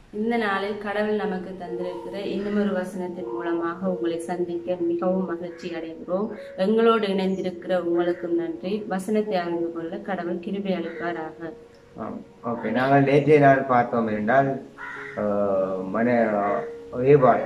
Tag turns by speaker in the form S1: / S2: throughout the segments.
S1: இந்த நாளில் கடவுள் நமக்கு தந்திருக்கிற இன்னுமொரு வசனத்தின் மூலமாக உங்களை சந்திக்க மிகவும் மகிழ்ச்சி அடைகிறோம் எங்களோடு இணைந்திருக்கிற உங்களுக்கும் நன்றி வசனத்தை அறிந்து கொள்ள கடவுள் கிருபை அளிப்பாராக
S2: ஆம். ஓகே நாங்கள் நேற்றைய நாள் பார்த்தோம் என்றால் ஆஹ், மன ஏபாள்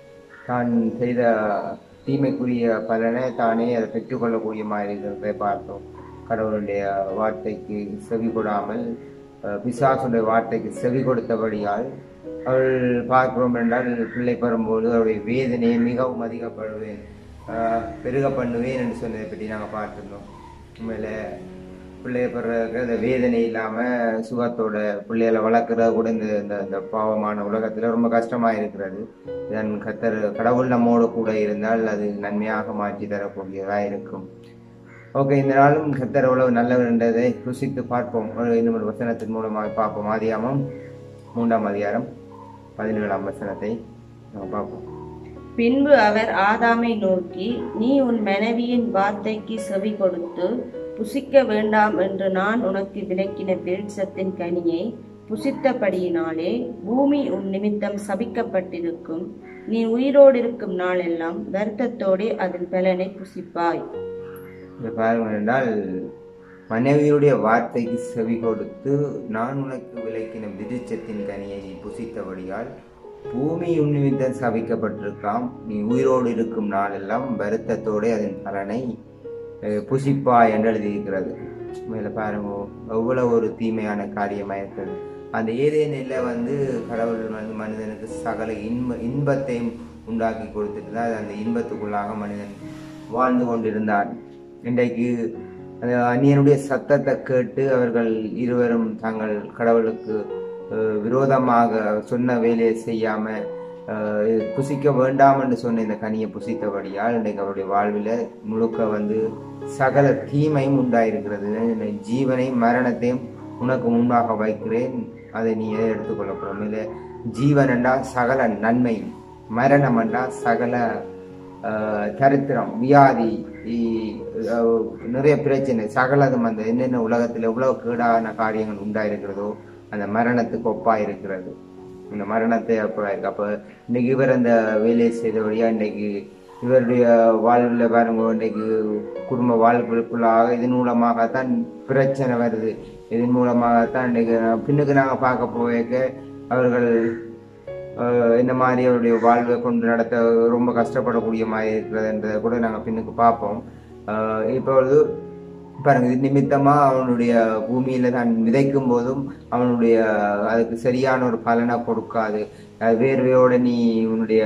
S2: தான் செய்த தீமைக்குரிய பலனை தானே அதை பெற்றுக்கொள்ளக்கூடிய மாதிரி இருக்கிறதை பார்த்தோம் கடவுளுடைய வார்த்தைக்கு செவி கொடாமல் ஆஹ், பிசாசுடைய வார்த்தைக்கு செவி கொடுத்தபடியால் அவள் பார்க்கிறோம் என்றால் பிள்ளை பெறும்போது அவருடைய வேதனையை மிகவும் அதிகப்படுவேன் ஆஹ், பெருக பண்ணுவேன் என்று சொன்னதை பற்றி நாங்கள் பார்த்துருந்தோம் உண்மையில பிள்ளைய பெறக்கு அந்த வேதனை இல்லாம சுகத்தோட பிள்ளைகளை வளர்க்குறது கூட இந்த இந்த இந்த பாவமான உலகத்துல ரொம்ப கஷ்டமா இருக்கிறது இதன் கத்தர் கடவுள் நம்மோடு கூட இருந்தால் அது நன்மையாக மாற்றி தரக்கூடியதா இருக்கும் ஓகே இந்த நாளும் கத்தர் எவ்வளவு நல்லவர் என்றதை ருசித்து பார்ப்போம் ஒரு இன்னும் ஒரு வசனத்தின் மூலமாக பார்ப்போம் ஆதியாமம் மூன்றாம் அதிகாரம் பதினேழாம் வசனத்தை நம்ம பார்ப்போம்
S1: பின்பு அவர் ஆதாமை நோக்கி நீ உன் மனைவியின் வார்த்தைக்கு செவி கொடுத்து புசிக்க வேண்டாம் என்று நான் உனக்கு விலக்கின விருட்சத்தின் கனியை புசித்தபடியினாலே பூமி உன் நிமித்தம் சபிக்கப்பட்டிருக்கும் நீ உயிரோடு இருக்கும் நாளெல்லாம் வருத்தத்தோடே அதன் பலனை புசிப்பாய்
S2: இதை பாருங்கள் என்றால் மனைவியுடைய வார்த்தைக்கு செவி கொடுத்து நான் உனக்கு விளக்கின விருட்சத்தின் கனியை நீ புசித்தபடியால் பூமி உன்னிமித்தம் சபிக்கப்பட்டிருக்கலாம் நீ உயிரோடு இருக்கும் நாளெல்லாம் வருத்தத்தோடு அதன் பலனை அஹ், புசிப்பாய் என்று எழுதியிருக்கிறது மேலே பாருங்க எவ்வளவு ஒரு தீமையான காரியமாக இருக்கிறது அந்த ஏதேனில் வந்து கடவுள் வந்து மனிதனுக்கு சகல இன்ப இன்பத்தையும் உண்டாக்கி கொடுத்துட்டு தான் அந்த இன்பத்துக்குள்ளாக மனிதன் வாழ்ந்து கொண்டிருந்தான் இன்றைக்கு அந்த அந்நியனுடைய சத்தத்தை கேட்டு அவர்கள் இருவரும் தங்கள் கடவுளுக்கு அஹ், விரோதமாக சொன்ன வேலையை செய்யாம அஹ், இது புசிக்க வேண்டாம் என்று சொன்ன இந்த கனியை புசித்தபடியால் இன்றைக்கு அவருடைய வாழ்வில் முழுக்க வந்து சகல தீமையும் உண்டாயிருக்கிறது இந்த ஜீவனையும் மரணத்தையும் உனக்கு முன்பாக வைக்கிறேன் அதை நீ எதை எடுத்துக்கொள்ளப்படும் இல்லை ஜீவன் என்றால் சகல நன்மையும் மரணம் என்றால் சகல ஆஹ் தரித்திரம் வியாதி இ- அஹ் நிறைய பிரச்சனை சகலதும் அந்த என்னென்ன உலகத்தில் எவ்வளவு கேடான காரியங்கள் உண்டாயிருக்கிறதோ அந்த மரணத்துக்கு ஒப்பா இருக்கிறது இந்த மரணத்தை அப்போ இருக்கு அப்போ இன்னைக்கு இவர் அந்த வேலையை செய்தபடியா இன்னைக்கு இவருடைய வாழ்வில் பாருங்க இன்னைக்கு குடும்ப வாழ்வுக்குள்ளாக இதன் மூலமாகத்தான் பிரச்சனை வருது இதன் மூலமாகத்தான் இன்னைக்கு பின்னுக்கு நாங்கள் பார்க்க போவேக்க அவர்கள் ஆஹ் இந்த மாதிரி அவருடைய வாழ்வை கொண்டு நடத்த ரொம்ப கஷ்டப்படக்கூடிய மாதிரி இருக்கிறதுன்றதை கூட நாங்கள் பின்னுக்கு பார்ப்போம் ஆஹ் இப்பொழுது பாருங்க இது நிமித்தமா அவனுடைய பூமியில தான் விதைக்கும் போதும் அவனுடைய அதுக்கு சரியான ஒரு பலனை கொடுக்காது அது வேர்வையோட நீ உன்னுடைய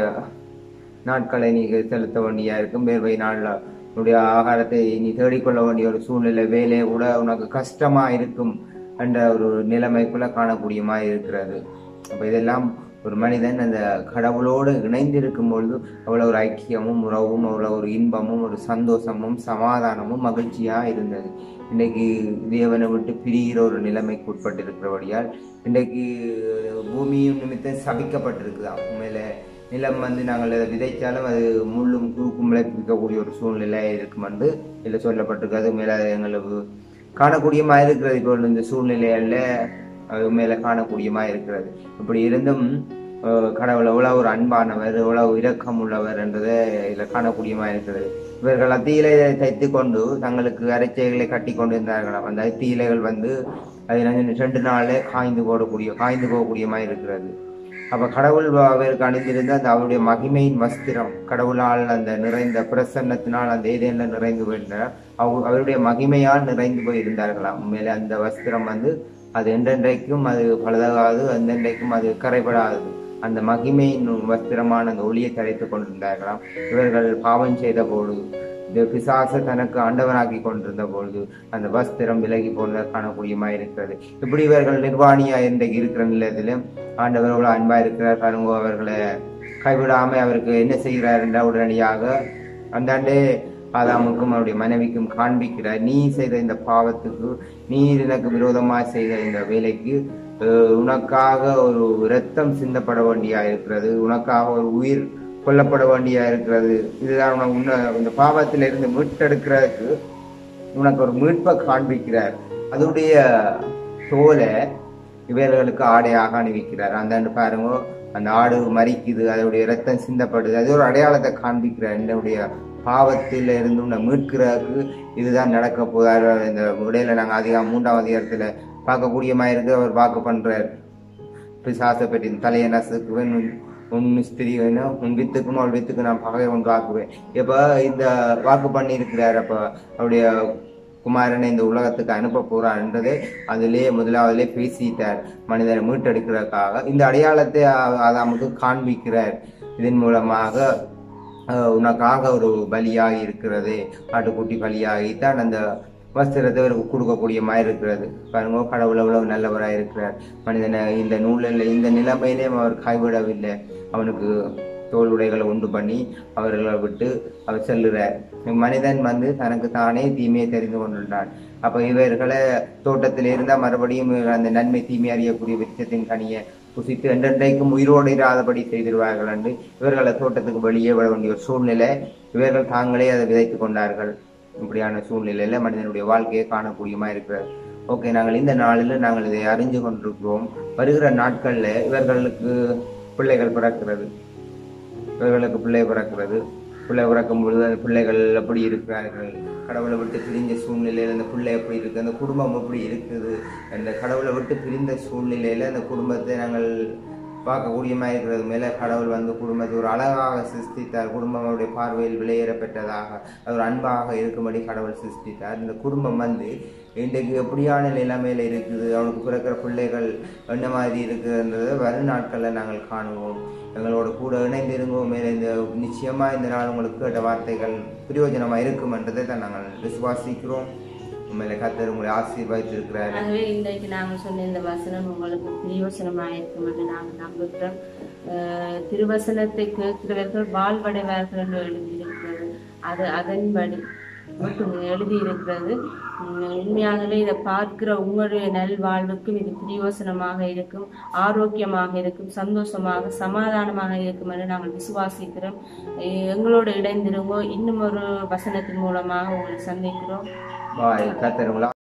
S2: நாட்களை நீ செலுத்த வேண்டியா இருக்கும் வேர்வை நாள்ல உன்னுடைய ஆகாரத்தை நீ தேடிக்கொள்ள வேண்டிய ஒரு சூழ்நிலை வேலையை கூட உனக்கு கஷ்டமா இருக்கும் என்ற ஒரு நிலைமைக்குள்ள காணக்கூடிய மாதிரி இருக்கிறது அப்ப இதெல்லாம் ஒரு மனிதன் அந்த கடவுளோடு இணைந்திருக்கும் பொழுது அவ்வளவு ஒரு ஐக்கியமும் உறவும் அவ்வளவு ஒரு இன்பமும் ஒரு சந்தோஷமும் சமாதானமும் மகிழ்ச்சியா இருந்தது இன்றைக்கு தேவனை விட்டு பிரிகிற ஒரு நிலைமைக்கு உட்பட்டிருக்கிறபடியால் இன்றைக்கு பூமியும் நிமித்தம் சபிக்கப்பட்டிருக்குதான் உண்மையில நிலம் வந்து நாங்கள் அதை விதைச்சாலும் அது முள்ளும் குறுக்கும் விளைவிக்கக்கூடிய ஒரு சூழ்நிலை இருக்கும் என்று இதில் சொல்லப்பட்டிருக்கு அது மேலே எங்களுக்கு காணக்கூடியமா இருக்கிறது இப்போ இந்த சூழ்நிலையில அது மேல காணக்கூடியமா இருக்கிறது இப்படி இருந்தும் அஹ், கடவுள் எவ்வளவு ஒரு அன்பானவர் எவ்வளவு இரக்கம் உள்ளவர் என்றதை இதில் காணக்கூடியமா இருக்கிறது இவர்கள் அத்தியிலை தைத்து கொண்டு தங்களுக்கு அரைச்சைகளை கட்டி கொண்டு இருந்தார்களாம் அந்த அத்தியிலைகள் வந்து அது ரெண்டு- ரெண்டு நாள்ல காய்ந்து போடக்கூடிய காய்ந்து போகக்கூடியமா இருக்கிறது அப்ப கடவுள் அவருக்கு அணிந்திருந்த அந்த அவருடைய மகிமையின் வஸ்திரம் கடவுளால் அந்த நிறைந்த பிரசன்னத்தினால் அந்த ஏதேன்ல நிறைந்து போயிருந்தார் அவ- அவருடைய மகிமையால் நிறைந்து போய் இருந்தார்களாம் உண்மையிலே அந்த வஸ்திரம் வந்து அது என்றென்றைக்கும் அது பழுதாகாது அந்தென்றைக்கும் அது கரைபடாது அந்த மகிமையின் வஸ்திரமான அந்த ஒளியை தரைத்துக் கொண்டிருந்தார்களாம் இவர்கள் பாவம் செய்த பொழுது இந்த பிசாசு தனக்கு ஆண்டவனாக்கி கொண்டிருந்த பொழுது அந்த வஸ்திரம் விலகி போனதை காணக்கூடியமா இருக்கிறது இப்படி இவர்கள் நிர்வாணியா இன்றைக்கு இருக்கிற நிலையத்திலும் ஆண்டவர் எவ்வளவு அன்பா இருக்கிறார் பாருங்க அவர்களை கைவிடாம அவருக்கு என்ன செய்கிறார் என்ற உடனடியாக அந்தாண்டே ஆதாமுக்கும் அவருடைய மனைவிக்கும் காண்பிக்கிறார் நீ செய்த இந்த பாவத்துக்கு நீ எனக்கு விரோதமா செய்த இந்த வேலைக்கு அஹ், உனக்காக ஒரு இரத்தம் சிந்தப்பட வேண்டியா இருக்கிறது உனக்காக ஒரு உயிர் கொல்லப்பட வேண்டியா இருக்கிறது இதுதான் உனக்கு உன்னை இந்த பாவத்திலிருந்து மீட்டெடுக்கிறதுக்கு உனக்கு ஒரு மீட்பை காண்பிக்கிறார் அதோடைய தோலை இவர்களுக்கு ஆடையாக அணிவிக்கிறார் அந்த பாருங்க அந்த ஆடு மறிக்குது அதோடைய ரத்தம் சிந்தப்படுது அது ஒரு அடையாளத்தை காண்பிக்கிறார் என்னுடைய பாவத்தில் இருந்து உன்னை மீட்கிறதுக்கு இதுதான் நடக்க போதார் இந்த இடையில நாங்கள் அதிகம் மூன்றாம் அதிகாரத்தில் பார்க்கக்கூடிய மாதிரி இருக்கு அவர் வாக்கு பண்றார் பிசாசை பற்றி தலையை நசுக்குவேன் உன்- உன் ஸ்திரீ வேணும் உன் வித்துக்கும் அவள் வித்துக்கு நான் பகை ஒன்று ஆக்குவேன் இப்போ இந்த வாக்கு பண்ணி இருக்கிறார் அப்போ அவருடைய குமாரனை இந்த உலகத்துக்கு அனுப்ப போறான்ன்றது அதிலே முதலாவதிலே பேசிட்டார் மனிதனை மீட்டெடுக்கிறதுக்காக இந்த அடையாளத்தை அ- ஆதாமுக்கு காண்பிக்கிறார் இதன் மூலமாக அஹ், உனக்காக ஒரு பலியாகி இருக்கிறது ஆட்டுக்குட்டி பலியாகித்தான் அந்த வஸ்திரத்தை அவருக்கு கொடுக்கக்கூடிய மாதிரி இருக்கிறது பாருங்க கடவுள் எவ்வளவு நல்லவராக இருக்கிறார் மனிதனை இந்த நூலில் இந்த நிலைமையிலே அவர் கைவிடவில்லை அவனுக்கு தோல் உடைகளை உண்டு பண்ணி அவர்களை விட்டு அவர் செல்லுறார் மனிதன் வந்து தனக்கு தானே தீமையை தெரிந்து கொண்டுள்ளான் அப்ப இவர்களை தோட்டத்தில் இருந்தால் மறுபடியும் இவர் அந்த நன்மை தீமை அறியக்கூடிய விருட்சத்தின் கனியை புசித்து என்றென்றைக்கும் உயிரோடு இராதபடி செய்திருவார்கள் என்று இவர்களை தோட்டத்துக்கு வெளியே விட வேண்டிய ஒரு சூழ்நிலை இவர்கள் தாங்களே அதை விதைத்து கொண்டார்கள் இப்படியான சூழ்நிலையில மனிதனுடைய வாழ்க்கையை காணக்கூடியமா இருக்கிறது ஓகே நாங்கள் இந்த நாளில் நாங்கள் இதை அறிஞ்சு கொண்டிருக்கிறோம் வருகிற நாட்கள்ல இவர்களுக்கு பிள்ளைகள் பிறக்கிறது இவர்களுக்கு பிள்ளை பிறக்கிறது பிள்ளை பிறக்கும் பொழுது அந்த பிள்ளைகள் எப்படி இருக்கிறார்கள் கடவுளை விட்டு பிரிஞ்ச சூழ்நிலையில் அந்த பிள்ளை எப்படி இருக்குது அந்த குடும்பம் எப்படி இருக்குது அந்த கடவுளை விட்டு பிரிந்த சூழ்நிலையில் அந்த குடும்பத்தை நாங்கள் பார்க்கக்கூடியமாக இருக்கிறது மேலே கடவுள் வந்து குடும்பத்தை ஒரு அழகாக சிருஷ்டித்தார் குடும்பம் அவருடைய பார்வையில் விலையேற பெற்றதாக அது ஒரு அன்பாக இருக்கும்படி கடவுள் சிருஷ்டித்தார் இந்த குடும்பம் வந்து இன்றைக்கு எப்படியான நிலைமையில இருக்குது அவனுக்கு பிறக்கிற பிள்ளைகள் என்ன மாதிரி இருக்குன்றதை வரும் நாட்களில் நாங்கள் காணுவோம் எங்களோட கூட இணைந்திருங்கோம் மேலே இந்த நிச்சயமா இந்த நாள் உங்களுக்கு கேட்ட வார்த்தைகள் பிரயோஜனமா இருக்கும் என்றதை தான் நாங்கள் விசுவாசிக்கிறோம் உண்மையில கத்தர் உங்களை ஆசீர்வதித்திருக்கிறாரு
S1: ஆகவே இன்றைக்கு நாங்கள் சொன்ன இந்த வசனம் உங்களுக்கு பிரியோசனமாக இருக்கும் என்று நாங்கள் நம்புகிறோம் அஹ் திருவசனத்தை கேட்கிறவர்கள் வாழ்வடைவார்கள் என்று எழுதியிருக்கிறது அது அதன்படி மட்டும் எழுதியிருக்கிறது உம் உண்மையாகவே இதை பார்க்கிற உங்களுடைய நல்வாழ்வுக்கும் இது பிரியோசனமாக இருக்கும் ஆரோக்கியமாக இருக்கும் சந்தோஷமாக சமாதானமாக இருக்கும் என்று நாங்கள் விசுவாசிக்கிறோம் எ- எங்களோடு இணைந்திருங்கோ இன்னும் ஒரு வசனத்தின் மூலமாக உங்களை சந்திக்கிறோம்
S2: பாய் கத்தர் உங்களை